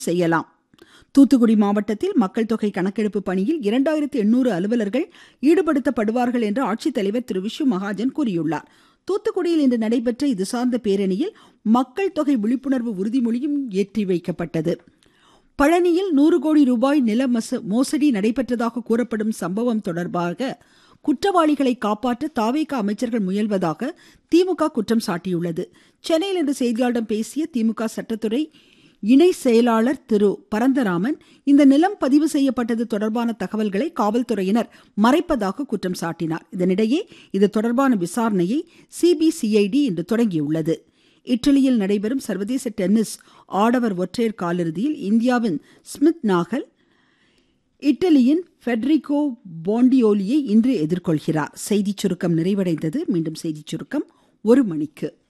செய்யலாம் தூத்துக்குடி மாவட்டத்தில் மக்கள் தொகை கணக்கெடுப்பு பணியில் இரண்டாயிரத்து எண்ணூறு அலுவலர்கள் ஈடுபடுத்தப்படுவார்கள் என்று ஆட்சித்தலைவர் திரு விஷ்ணு மகாஜன் கூறியுள்ளார் தூத்துக்குடியில் இன்று நடைபெற்ற இது சார்ந்த பேரணியில் மக்கள் தொகை விழிப்புணர்வு உறுதிமொழியும் ஏற்றி வைக்கப்பட்டது பழனியில் நூறு கோடி ரூபாய் நில மோசடி நடைபெற்றதாக கூறப்படும் சம்பவம் தொடர்பாக குற்றவாளிகளை காப்பாற்ற தாவேக அமைச்சர்கள் முயல்வதாக திமுக குற்றம் சாட்டியுள்ளது சென்னையில் இன்று செய்தியாளர்களிடம் பேசிய திமுக சட்டத்துறை இணை செயலாளர் திரு பரந்தராமன் இந்த நிலம் பதிவு செய்யப்பட்டது தொடர்பான தகவல்களை காவல்துறையினர் மறைப்பதாக குற்றம் சாட்டினார் இதனிடையே இது தொடர்பான விசாரணையை சிபிசிஐடி இன்று தொடங்கியுள்ளது இட்டலியில் நடைபெறும் சர்வதேச டென்னிஸ் ஆடவர் ஒற்றையர் காலிறுதியில் இந்தியாவின் ஸ்மித் நாகல் இட்டலியின் ஃபெட்ரிகோ பாண்டியோலியை இன்று எதிர்கொள்கிறார் செய்திச் சுருக்கம் நிறைவடைந்தது மீண்டும் செய்திச் சுருக்கம் ஒரு மணிக்கு